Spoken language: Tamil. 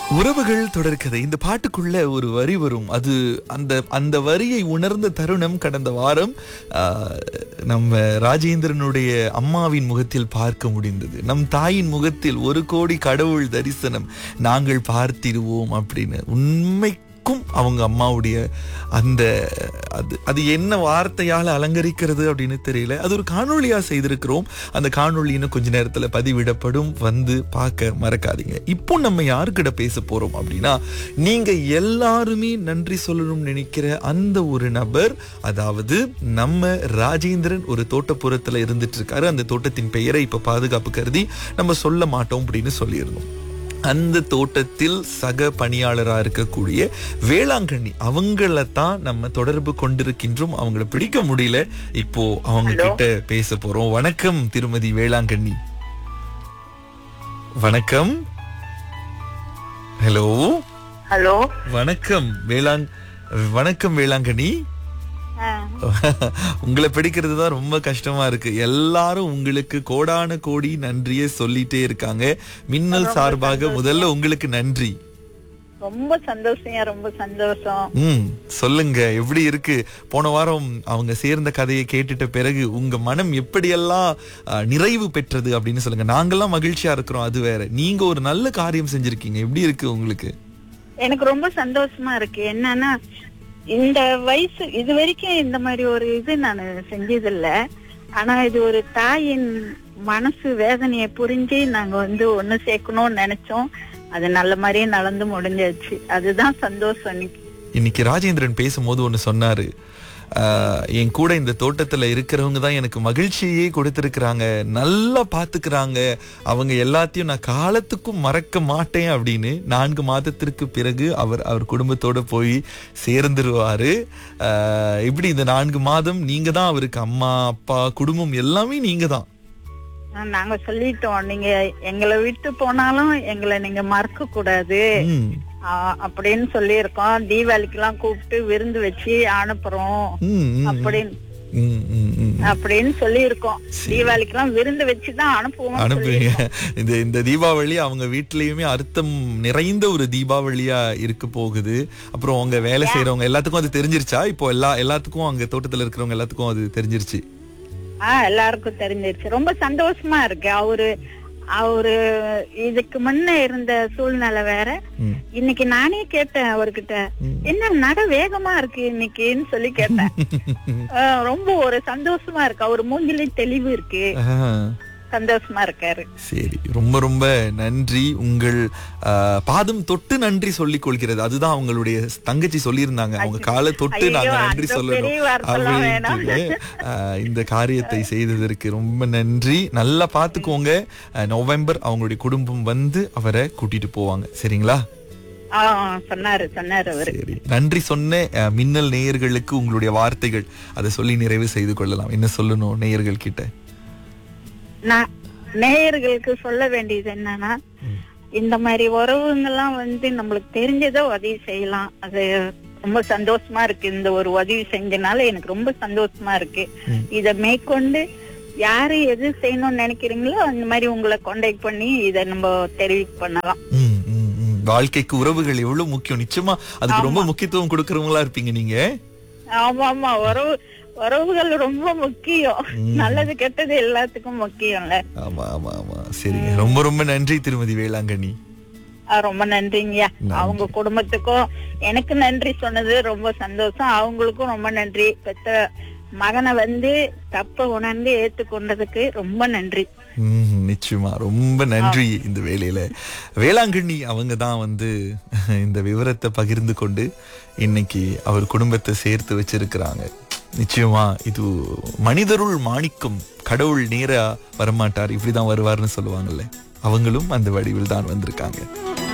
உறவுகள் தொடர்கதை இந்த பாட்டுக்குள்ள ஒரு வரி வரும் அது அந்த அந்த வரியை உணர்ந்த தருணம் கடந்த வாரம் ஆஹ், நம்ம ராஜேந்திரனுடைய அம்மாவின் முகத்தில் பார்க்க முடிந்தது நம் தாயின் முகத்தில் ஒரு கோடி கடவுள் தரிசனம் நாங்கள் பார்த்திடுவோம் அப்படின்னு உண்மைக்கும் அவங்க அம்மாவுடைய அந்த அது அது என்ன வார்த்தையால் அலங்கரிக்கிறது அப்படின்னு தெரியல அது ஒரு காணொளியா செய்திருக்கிறோம் அந்த காணொளி இன்னும் கொஞ்ச நேரத்துல பதிவிடப்படும் வந்து பார்க்க மறக்காதீங்க இப்போ நம்ம யாருக்கிட்ட பேச போறோம் அப்படின்னா நீங்க எல்லாருமே நன்றி சொல்லணும்னு நினைக்கிற அந்த ஒரு நபர் அதாவது நம்ம ராஜேந்திரன் ஒரு தோட்டப்புறத்துல இருந்துட்டு இருக்காரு அந்த தோட்டத்தின் பெயரை இப்ப பாதுகாப்பு கருதி நம்ம சொல்ல மாட்டோம் அப்படின்னு சொல்லியிருந்தோம் அந்த தோட்டத்தில் சக பணியாளரா இருக்கக்கூடிய வேளாங்கண்ணி அவங்கள தான் நம்ம தொடர்பு கொண்டிருக்கின்றோம் அவங்கள பிடிக்க முடியல இப்போ அவங்க கிட்ட பேச போறோம் வணக்கம் திருமதி வேளாங்கண்ணி வணக்கம் ஹலோ ஹலோ வணக்கம் வேளாங் வணக்கம் வேளாங்கண்ணி உங்களை பிடிக்கிறது தான் ரொம்ப கஷ்டமா இருக்கு எல்லாரும் உங்களுக்கு கோடான கோடி நன்றியை சொல்லிட்டே இருக்காங்க மின்னல் சார்பாக முதல்ல உங்களுக்கு நன்றி ரொம்ப சந்தோஷம் ரொம்ப சந்தோஷம் ம் சொல்லுங்க எப்படி இருக்கு போன வாரம் அவங்க சேர்ந்த கதையை கேட்டுட்ட பிறகு உங்க மனம் எப்படியெல்லாம் அஹ், நிறைவு பெற்றது அப்படின்னு சொல்லுங்க நாங்கெல்லாம் மகிழ்ச்சியா இருக்கிறோம் அது வேற நீங்க ஒரு நல்ல காரியம் செஞ்சிருக்கீங்க எப்படி இருக்கு உங்களுக்கு எனக்கு ரொம்ப சந்தோஷமா இருக்கு என்னன்னா இந்த வயசு இது வரைக்கும் இந்த மாதிரி ஒரு இது நான் செஞ்சதில்ல ஆனா இது ஒரு தாயின் மனசு வேதனையை புரிஞ்சு நாங்க வந்து ஒண்ணு சேர்க்கணும்னு நினைச்சோம் அது நல்ல மாதிரியே நடந்து முடிஞ்சாச்சு அதுதான் சந்தோஷம் இன்னைக்கு இன்னைக்கு ராஜேந்திரன் பேசும்போது ஒண்ணு சொன்னாரு ஆஹ், என் கூட இந்த தோட்டத்துல இருக்கிறவங்க தான் எனக்கு மகிழ்ச்சியே கொடுத்திருக்கிறாங்க நல்லா பாத்துக்கிறாங்க அவங்க எல்லாத்தையும் நான் காலத்துக்கும் மறக்க மாட்டேன் அப்படின்னு நான்கு மாதத்திற்கு பிறகு அவர் அவர் குடும்பத்தோட போய் சேர்ந்துருவாரு ஆஹ், இப்படி இந்த நான்கு மாதம் நீங்க தான் அவருக்கு அம்மா அப்பா குடும்பம் எல்லாமே நீங்க தான் ஆஹ் நாங்க சொல்லிட்டோம் நீங்க எங்களை விட்டு போனாலும் எங்களை நீங்க மறக்க கூடாது ம், ஆஹ் அப்படின்னு சொல்லியிருக்கோம் தீபாவளிக்கு எல்லாம் கூப்பிட்டு விருந்து வச்சு அனுப்புறோம் ம், ம், அப்படின்னு ம், ம், ம். அப்படின்னு சொல்லியிருக்கோம் தீபாவளிக்கு எல்லாம் விருந்து வச்சுதான் அனுப்புவோம் அனுப்புவீங்க இந்த இந்த தீபாவளி அவங்க வீட்லயுமே அர்த்தம் நிறைந்த ஒரு தீபாவளியா இருக்க போகுது அப்புறம் அவங்க வேலை செய்யறவங்க எல்லாத்துக்கும் அது தெரிஞ்சிருச்சா இப்போ எல்லா எல்லாத்துக்கும் அங்க தோட்டத்துல இருக்கிறவங்க எல்லாத்துக்கும் அது தெரிஞ்சிருச்சு ஆஹ் எல்லாருக்கும் தெரிஞ்சிருச்சு ரொம்ப சந்தோஷமா இருக்கு அவரு அவரு இதுக்கு முன்ன இருந்த சூழ்நிலை வேற ம். இன்னைக்கு நானே கேட்டேன் அவர்கிட்ட என்ன நட வேகமா இருக்கு இன்னைக்குன்னு சொல்லி கேட்டேன் ஆஹ் ரொம்ப ஒரு சந்தோஷமா இருக்கு அவர் மூஞ்சிலையும் தெளிவு இருக்கு ஆஹா. சந்தோஷமா இருக்காரு சரி ரொம்ப ரொம்ப நன்றி உங்கள் ஆ, பாதம் தொட்டு நன்றி சொல்லிக் கொள்கிறது அதுதான் அவங்களுடைய தங்கச்சி சொல்லியிருந்தாங்க அவங்க காலை தொட்டு ஐயோ, நாங்க நன்றி அந்த சொல்லணும் பெரிய வார்த்தைலாம் அப்படின்ட்டு ஆ, இந்த காரியத்தை செய்ததற்கு ரொம்ப நன்றி நல்லா பாத்துக்கோங்க ஆ, நவம்பர் அவங்களுடைய குடும்பம் வந்து அவரை கூட்டிட்டு போவாங்க சரிங்களா ஆஹ் சொன்னாரு சொன்னாரு அவரு சரி நன்றி சொன்ன ஆ, மின்னல் நேயர்களுக்கு உங்களுடைய வார்த்தைகள் அதை சொல்லி நிறைவு செய்து கொள்ளலாம் என்ன சொல்லணும் நேயர்கள் கிட்ட நான் நேயர்களுக்கு சொல்ல வேண்டியது என்னன்னா இந்த மாதிரி உறவுங்கெல்லாம் வந்து நம்மளுக்கு தெரிஞ்சதை உதவி செய்யலாம் அது ரொம்ப சந்தோஷமா இருக்கு இந்த ஒரு உதவி செஞ்சனால எனக்கு ரொம்ப சந்தோஷமா இருக்கு ம். இத மேற்கொண்டு யாரு எது செய்யணும்னு நினைக்கிறீங்களோ அந்த மாதிரி உங்களை கான்டாக்ட் பண்ணி இத நம்ம தெரிவிக்க பண்ணலாம் ம், ம், ம். வாழ்க்கைக்கு உறவுகள் எவ்வளவு முக்கியம் நிச்சயமா அதுக்கு ரொம்ப முக்கியத்துவம் கொடுக்கறவங்களா இருப்பீங்க நீங்க ஆமா ஆமா உறவு உறவுகள் ரொம்ப முக்கியம் நல்லது கெட்டது எல்லாத்துக்கும் முக்கியம்ல ஆமா ஆமா ஆமா சரி ரொம்ப ரொம்ப நன்றி திருமதி வேளாங்கண்ணி ஆ, ரொம்ப நன்றிங்கய்யா அவங்க குடும்பத்துக்கும் எனக்கு நன்றி சொன்னது ரொம்ப சந்தோஷம் அவங்களுக்கும் ரொம்ப நன்றி பெத்த மகனை வந்து தப்ப உணர்ந்து ஏத்துக்கொண்டதுக்கு ரொம்ப நன்றி ம், நிச்சயமா ரொம்ப நன்றி இந்த வேலையில வேளாங்கண்ணி அவங்க தான் வந்து இந்த விவரத்தை பகிர்ந்து கொண்டு இன்னைக்கு அவர் குடும்பத்தை சேர்த்து வச்சிருக்கிறாங்க நிச்சயமா இது மனிதருள் மாணிக்கம் கடவுள் நேரா வரமாட்டார் இப்படிதான் வருவார்னு சொல்லுவாங்கல்ல அவங்களும் அந்த வடிவில் தான் வந்திருக்காங்க